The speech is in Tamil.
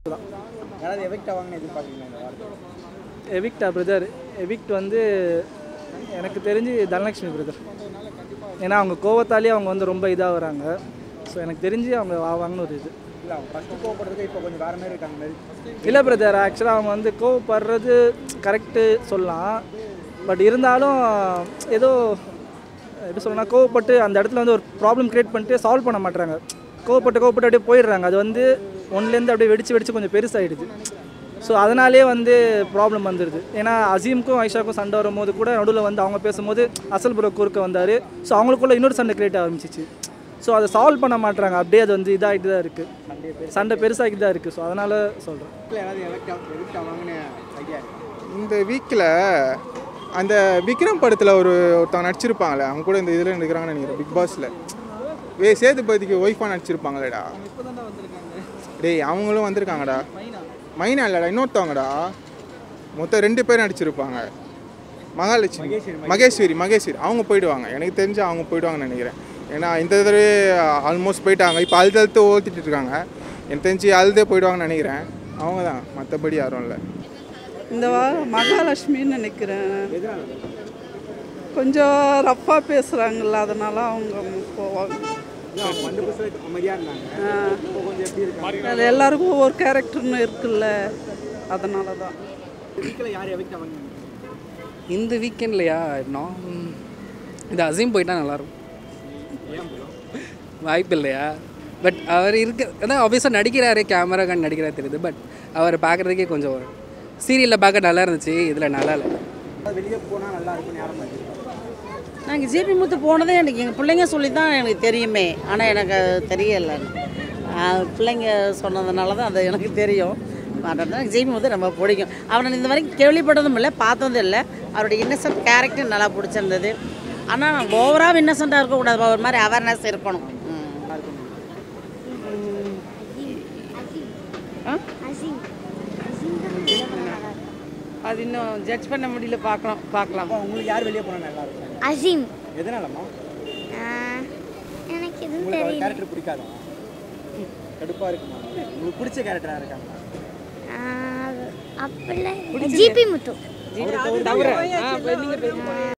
தான் யாராவது எஃபெக்ட் ஆவாங்கன்னு எதிர்பார்க்குறீங்களா இந்த வாரத்தில் எவிக்டா பிரதர் எவிக்ட் வந்து எனக்கு தெரிஞ்சு தனலட்சுமி பிரதர் ஏன்னா அவங்க கோவத்தாலே அவங்க வந்து ரொம்ப இதாக வராங்க ஸோ எனக்கு தெரிஞ்சு அவங்க ஆவாங்கன்னு ஒரு இது இல்லை அவங்க ஃபஸ்ட்டு கோவப்படுறதுக்கு இப்போ கொஞ்சம் வேறு மாதிரி இருக்காங்க மாதிரி இல்லை பிரதர் ஆக்சுவலாக அவங்க வந்து கோவப்படுறது கரெக்டு சொல்லலாம் பட் இருந்தாலும் ஏதோ எப்படி சொல்லணும்னா கோவப்பட்டு அந்த இடத்துல வந்து ஒரு ப்ராப்ளம் க்ரியேட் பண்ணிட்டு சால்வ் பண்ண மாட்டாங்க கோவப்பட்டு கோவப்பட்டு அப்படியே போயிடுறாங்க அது வந்து ஒன்லேருந்து அப்படியே வெடிச்சு வெடிச்சு கொஞ்சம் பெருசாகிடுது ஸோ அதனாலே வந்து ப்ராப்ளம் வந்துடுது ஏன்னா அசீமுக்கும் ஐஷாக்கும் சண்டை வரும்போது கூட நடுவில் வந்து அவங்க பேசும்போது அசல் புற குறுக்க வந்தார் ஸோ அவங்களுக்குள்ள இன்னொரு சண்டை கிரியேட் ஆரம்பிச்சிச்சு ஸோ அதை சால்வ் பண்ண மாட்டாங்க அப்படியே அது வந்து இதாகிட்டு தான் இருக்குது சண்டை பெருசாகிட்டு தான் இருக்குது ஸோ அதனால் சொல்கிறேன் இல்லை யாராவது எஃபெக்ட் ஆகும் எஃபெக்ட் ஆவாங்கன்னு ஐடியா இருக்கு இந்த வீக்கில் அந்த விக்ரம் படத்தில் ஒரு ஒருத்தவங்க நடிச்சிருப்பாங்களே அவங்க கூட இந்த இதில் இருக்கிறாங்கன்னு நினைக்கிறேன் பிக் பாஸில் வே சேதுபதிக்கு ஒய்ஃபாக நடிச்சிருப்பாங்களேடா டேய் அவங்களும் வந்திருக்காங்கடா மைனா இல்லைடா இன்னொருத்தவங்கடா மொத்தம் ரெண்டு பேர் நடிச்சிருப்பாங்க மகாலட்சுமி மகேஸ்வரி மகேஸ்வரி அவங்க போயிடுவாங்க எனக்கு தெரிஞ்சு அவங்க போயிடுவாங்கன்னு நினைக்கிறேன் ஏன்னா இந்த தடவை ஆல்மோஸ்ட் போயிட்டாங்க இப்போ அழுது அழுத்து ஓத்திட்டு இருக்காங்க எனக்கு தெரிஞ்சு அழுதே போயிடுவாங்கன்னு நினைக்கிறேன் அவங்க தான் மற்றபடி யாரும் இல்லை இந்த வாரம் மகாலட்சுமின்னு நினைக்கிறேன் கொஞ்சம் ரஃப்பாக பேசுகிறாங்கல்ல அதனால அவங்க போவாங்க அவங்க வந்து புதுசில் அமைதியாக இருந்தாங்க இப்போ கொஞ்சம் எப்படி இருக்காங்க அது எல்லாருக்கும் ஒவ்வொரு கேரக்டர்னு இருக்குல்ல அதனால தான் வீக்கில் யார் எஃபெக்ட் ஆவாங்க இந்த வீக்கெண்ட்லையா நான் இந்த அசீம் போயிட்டா நல்லாயிருக்கும் வாய்ப்பு இல்லையா பட் அவர் இருக்க அதான் ஆப்வியஸாக நடிக்கிறாரு கேமரா கண் நடிக்கிறாரு தெரியுது பட் அவர் பார்க்குறதுக்கே கொஞ்சம் சீரியலில் பார்க்க நல்லா இருந்துச்சு இதில் நல்லா இல்லை வெளியே போனால் நல்லா இருக்கும்னு யாரும் நினைக்கிறீங்க நாங்கள் ஜிபி முத்து போனதே எனக்கு எங்கள் பிள்ளைங்க சொல்லி தான் எனக்கு தெரியுமே ஆனால் எனக்கு அது தெரியலை ஆஹ் பிள்ளைங்க சொன்னதுனால தான் அது எனக்கு தெரியும் அதனால தான் ஜிபி முத்து ரொம்ப பிடிக்கும் அவனை இந்த வரைக்கும் கேள்விப்பட்டதும் இல்லை பார்த்ததும் இல்லை அவருடைய இன்னசென்ட் கேரக்டர் நல்லா பிடிச்சிருந்தது ஆனால் ஓவராக இன்னசென்ட்டாக இருக்கக்கூடாது ஒரு மாதிரி அவேர்னஸ் இருக்கணும் ம். ஆ? அது இன்னும் ஜட்ஜ் பண்ண முடியல பார்க்கலாம் பார்க்கலாம் அப்போ உங்களுக்கு யார் வெளியே போனால் நல்லா இருக்கும் அசீம் எதனாலம்மா ஆஹ், எனக்கு எதுவும் உங்களுக்கு அவர் தெரியல கேரக்டர் பிடிக்காதா கடுப்பாக இருக்குமா உங்களுக்கு பிடிச்ச கேரக்டராக இருக்காங்க ஆஹ், அப்படிலாம் ஜிபி முத்து அவரை தவிர்த்து ஆ, இப்ப நீங்க பேசுங்க.